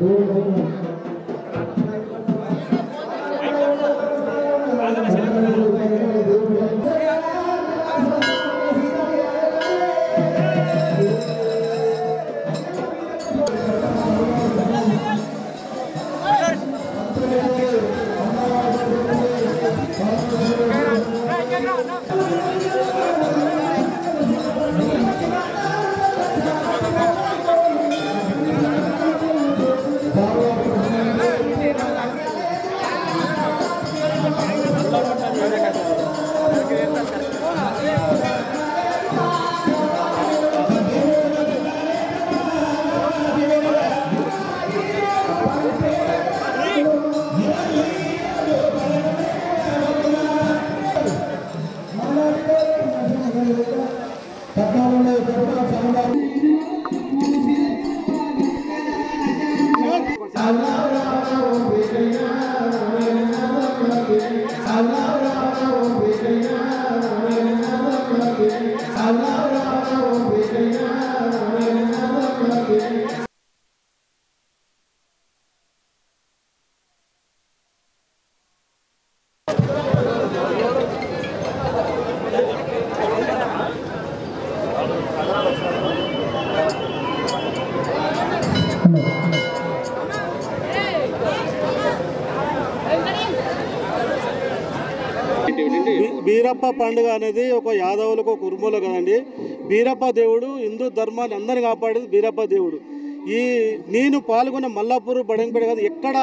Be- Beerappa పండుగ అనేది ఒక యాదవులకు ఒక ఉరుములు కదండి బీరప్ప దేవుడు హిందూ ధర్మాన్ని అందరిని కాపాడేది బీరప్ప దేవుడు ఈ నేను పాల్గొన్న మల్లాపూర్ బడంపేట కాదు ఎక్కడ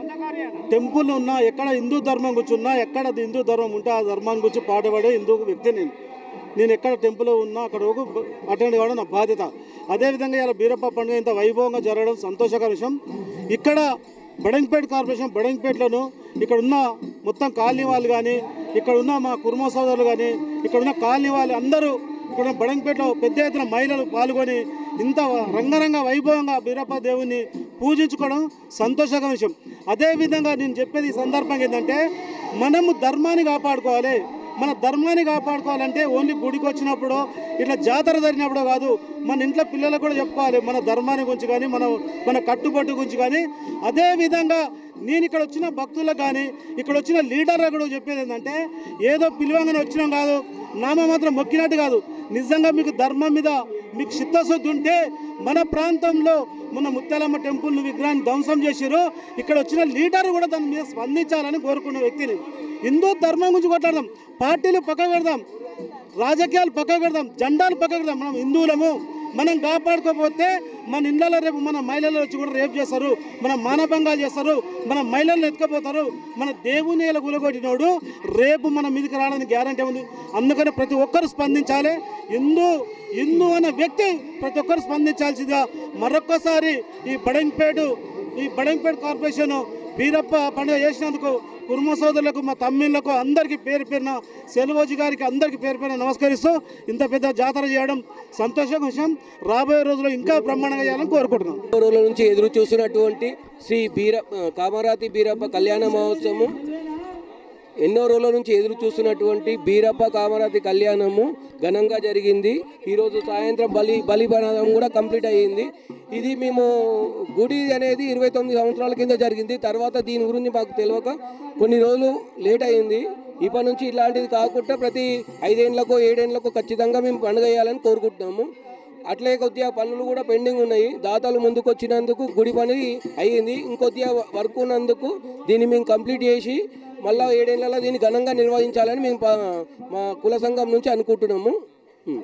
టెంపుల్ ఉన్నా ఎక్కడ హిందూ ధర్మం గురించి ఉన్నా ఎక్కడ హిందూ ధర్మం ఉంటే ఆ ధర్మాన్ని గురించి పాటుపడే హిందూ వ్యక్తి నేను నేను ఎక్కడ టెంపుల్ ఉన్నా అక్కడ ఒక అటెండ్ కావడం నా బాధ్యత అదేవిధంగా ఇలా బీరప్ప పండుగ ఇంత వైభవంగా జరగడం సంతోషకర విషయం ఇక్కడ బడంపేట కార్పొరేషన్ బడంపేటలోను ఇక్కడ ఉన్న మొత్తం కాలనీ వాళ్ళు కానీ ఇక్కడ ఉన్న మా కుర్మ సోదరులు కానీ ఇక్కడ ఉన్న కాలనీ వాళ్ళు అందరూ ఇక్కడ బడంపేటలో పెద్ద ఎత్తున మహిళలు పాల్గొని ఇంత రంగరంగ వైభవంగా బీరప్ప దేవుని పూజించుకోవడం సంతోషకర విషయం అదేవిధంగా నేను చెప్పేది ఈ సందర్భంగా ఏంటంటే మనము ధర్మాన్ని కాపాడుకోవాలి మన ధర్మాన్ని కాపాడుకోవాలంటే ఓన్లీ గుడికి వచ్చినప్పుడు ఇట్లా జాతర జరిగినప్పుడు కాదు మన ఇంట్లో పిల్లలకు కూడా చెప్పుకోవాలి మన ధర్మాన్ని గురించి కానీ మన మన కట్టుబట్టు గురించి కానీ అదే విధంగా నేను ఇక్కడ వచ్చిన భక్తులకు కానీ ఇక్కడ వచ్చిన లీడర్లకు కూడా చెప్పేది ఏంటంటే ఏదో పిలువంగానే వచ్చినాం కాదు నామ మాత్రం మొక్కినట్టు కాదు నిజంగా మీకు ధర్మం మీద మీకు చిత్తశుద్ధి ఉంటే మన ప్రాంతంలో మన ముత్యాలమ్మ టెంపుల్ విగ్రహాన్ని ధ్వంసం చేశారు ఇక్కడ వచ్చిన లీడర్ కూడా దాని మీద స్పందించాలని కోరుకున్న వ్యక్తిని హిందూ ధర్మం గురించి కొట్లాడదాం పార్టీలు పక్కకు పెడదాం రాజకీయాలు పక్కకు పెడదాం జెండాలు పక్కకు పెడదాం మనం హిందువులము మనం కాపాడుకోకపోతే మన ఇళ్ళలో రేపు మన మహిళలు వచ్చి కూడా రేపు చేస్తారు మన మానభంగాలు చేస్తారు మన మహిళలను ఎత్తుకపోతారు మన దేవుని ఇలా గులగొట్టినోడు రేపు మన మీదకి రావడానికి గ్యారంటీ ఉంది అందుకని ప్రతి ఒక్కరు స్పందించాలి హిందూ హిందూ అనే వ్యక్తి ప్రతి ఒక్కరు స్పందించాల్సిందిగా మరొక్కసారి ఈ బడంపేటు ఈ బడంపేట కార్పొరేషన్ బీరప్ప పండుగ చేసినందుకు కుర్మ సోదరులకు మా తమ్మిళ్ళకు అందరికీ పేరు పేరున సెలవోజీ గారికి అందరికీ పేరు పేరున నమస్కరిస్తూ ఇంత పెద్ద జాతర చేయడం సంతోషం విషయం రాబోయే రోజుల్లో ఇంకా బ్రహ్మాండంగా చేయాలని కోరుకుంటున్నాం ఎన్నో రోజుల నుంచి ఎదురు చూస్తున్నటువంటి శ్రీ బీర కామరాతి బీరప్ప కళ్యాణ మహోత్సవం ఎన్నో రోజుల నుంచి ఎదురు చూస్తున్నటువంటి బీరప్ప కామరాతి కళ్యాణము ఘనంగా జరిగింది ఈరోజు సాయంత్రం బలి బలిపణం కూడా కంప్లీట్ అయ్యింది ఇది మేము గుడి అనేది ఇరవై తొమ్మిది సంవత్సరాల కింద జరిగింది తర్వాత దీని గురించి మాకు తెలియక కొన్ని రోజులు లేట్ అయింది ఇప్పటి నుంచి ఇలాంటిది కాకుండా ప్రతి ఐదేళ్లకు ఏడేళ్లకు ఖచ్చితంగా మేము పండుగ చేయాలని కోరుకుంటున్నాము అట్లే కొద్దిగా పనులు కూడా పెండింగ్ ఉన్నాయి దాతలు ముందుకు వచ్చినందుకు గుడి పని అయ్యింది ఇంకొద్దిగా వర్క్ ఉన్నందుకు దీన్ని మేము కంప్లీట్ చేసి మళ్ళా ఏడేళ్లలో దీన్ని ఘనంగా నిర్వహించాలని మేము ప- మా కుల సంఘం నుంచి అనుకుంటున్నాము హ్మ్.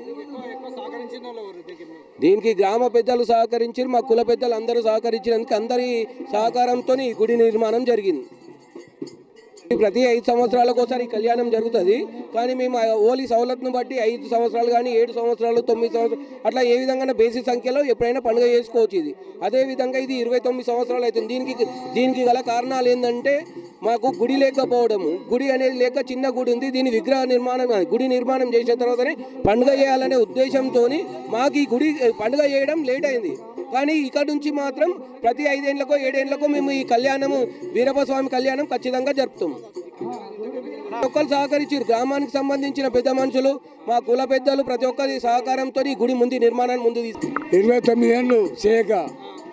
దీనికి గ్రామ పెద్దలు సహకరించారు మా కుల పెద్దలు అందరూ సహకరించినందుకు అందరి సహకారంతో ఈ గుడి నిర్మాణం జరిగింది ప్రతి ఐదు సంవత్సరాలకు ఒకసారి ఈ కళ్యాణం జరుగుతుంది కానీ మేము ఆ ఓలీ సవలతును బట్టి ఐదు సంవత్సరాలు కానీ ఏడు సంవత్సరాలు తొమ్మిది సంవత్సరాలు అట్లా ఏ విధంగా బేసి సంఖ్యలో ఎప్పుడైనా పండుగ చేసుకోవచ్చు ఇది అదే విధంగా ఇది ఇరవై తొమ్మిది సంవత్సరాలు అవుతుంది దీనికి దీనికి గల కారణాలు ఏంటంటే మాకు గుడి లేకపోవడము గుడి అనేది లేక చిన్న గుడి ఉంది దీని విగ్రహ నిర్మాణం గుడి నిర్మాణం చేసిన తర్వాతనే పండుగ చేయాలనే ఉద్దేశంతో మాకు ఈ గుడి పండుగ చేయడం లేట్ అయింది కానీ ఇక్కడ నుంచి మాత్రం ప్రతి ఐదేళ్లకో ఏడేళ్లకో మేము ఈ కళ్యాణము వీరప్ప స్వామి కళ్యాణం ఖచ్చితంగా జరుపుతాం ప్రతి ఒక్కరు సహకరించారు గ్రామానికి సంబంధించిన పెద్ద మనుషులు మా కుల పెద్దలు ప్రతి ఒక్కరి సహకారంతో ఈ గుడి ముందు నిర్మాణాన్ని ముందు తీసుకు ఇరవై తొమ్మిది ఏళ్ళు చేయక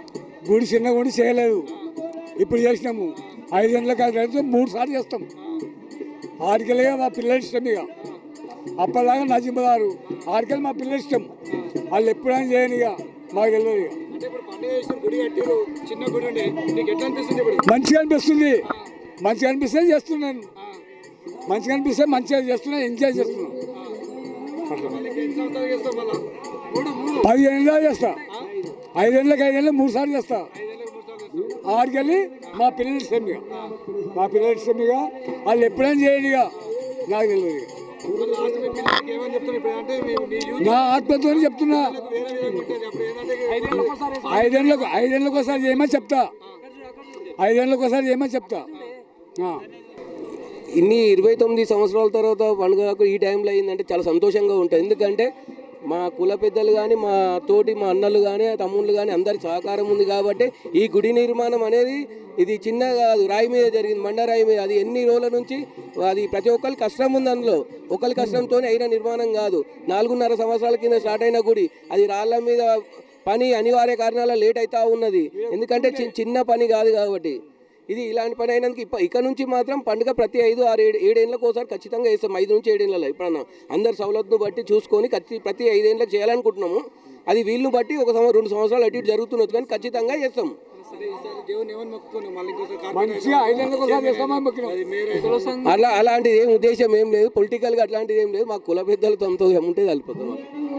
గుడి చిన్న గుడి చేయలేదు ఇప్పుడు చేసినాము ఐదు గంటలకు ఐదు గంటలకు మూడు సార్లు చేస్తాం ఆడికెళ్ళగా మా పిల్లలు ఇష్టం ఇక అప్పటిలాగా నజింబదారు ఆడికెళ్ళి మా పిల్లలు ఇష్టం వాళ్ళు ఎప్పుడైనా చేయను ఇక మాకు తెలియదు ఇక అంటే ఇప్పుడు పండుగ చేసిన గుడి కట్టిరు చిన్న గుడి ఉండే నీకు ఎట్లా అనిపిస్తుంది ఇప్పుడు మంచిగా అనిపిస్తుంది మంచిగా అనిపిస్తే చేస్తున్నాను మంచిగా అనిపిస్తే మంచిగా చేస్తున్నా ఎంజాయ్ చేస్తున్నా అట్లా మళ్ళీ ఎన్ని సంవత్సరాలు చేస్తావు మళ్ళా మూడు మూడు పదిహేనులో చేస్తా ఐదేళ్ళకి ఐదేళ్ళు మూడు సార్లు చేస్తా ఐదేళ్ళకి మూడు సార్లు చేస్తావు ఆడికెళ్ళి మా పిల్లలు ఇష్టం ఇక మా పిల్లలు ఇష్టం ఇక వాళ్ళు ఎప్పుడైనా చేయండి ఇక నాకు తెలియదు ఇక ఇప్పుడు లాస్ట్ మీ పిల్లలకి ఏమని చెప్తాను ఇప్పుడు అంటే మీ మీ యూత్ నా ఆత్మతో చెప్తున్నా వేరే విధంగా ఉంటుంది అప్పుడు ఏంటంటే ఐదేళ్ళకి ఒకసారి ఐదేళ్ళకు ఐదేళ్ళకి ఒకసారి చేయమని చెప్తా ఐదేళ్ళకి ఒకసారి చేయమని చెప్తా ఆ. ఇన్ని ఇరవై తొమ్మిది సంవత్సరాల తర్వాత పండుగకు ఈ టైంలో అయిందంటే చాలా సంతోషంగా ఉంటుంది ఎందుకంటే మా కుల పెద్దలు కానీ మా తోటి మా అన్నలు కానీ తమ్ముళ్ళు కానీ అందరి సహకారం ఉంది కాబట్టి ఈ గుడి నిర్మాణం అనేది ఇది చిన్న కాదు రాయి మీద జరిగింది మండ రాయి మీద అది ఎన్ని రోజుల నుంచి అది ప్రతి ఒక్కరి కష్టం ఉంది అందులో ఒకరి కష్టంతో అయిన నిర్మాణం కాదు నాలుగున్నర సంవత్సరాల కింద స్టార్ట్ అయిన గుడి అది రాళ్ళ మీద పని అనివార్య కారణాల లేట్ అవుతా ఉన్నది ఎందుకంటే చి- చిన్న పని కాదు కాబట్టి ఇది ఇలాంటి పని అయినందుకు ఇప్ప ఇక నుంచి మాత్రం పండుగ ప్రతి ఐదు ఆరు ఏడు ఏడేళ్ళకి ఒకసారి ఖచ్చితంగా వేస్తాం ఐదు నుంచి ఏడేళ్ళలో ఇప్పుడన్నా అందరి సవలతును బట్టి చూసుకొని ఖచ్చి ప్రతి ఐదేళ్ళకి చేయాలనుకుంటున్నాము అది వీళ్ళని బట్టి ఒక సంవత్సరం రెండు సంవత్సరాలు అటు ఇటు జరుగుతున్నది కానీ ఖచ్చితంగా చేస్తాం సరే ఈసారి దేవుని ఏమని మొక్కుతున్నావు మళ్ళీ ఇంకోసారి కార్తీక మంచిగా ఐదేళ్ళకి ఒకసారి చేస్తామని మొక్కినాం అది మీరు అలా అలాంటిది ఏం ఉద్దేశం ఏం లేదు పొలిటికల్గా అట్లాంటిది ఏం లేదు మా కుల పెద్దలతో అంత ఉంటే కలిపోతాం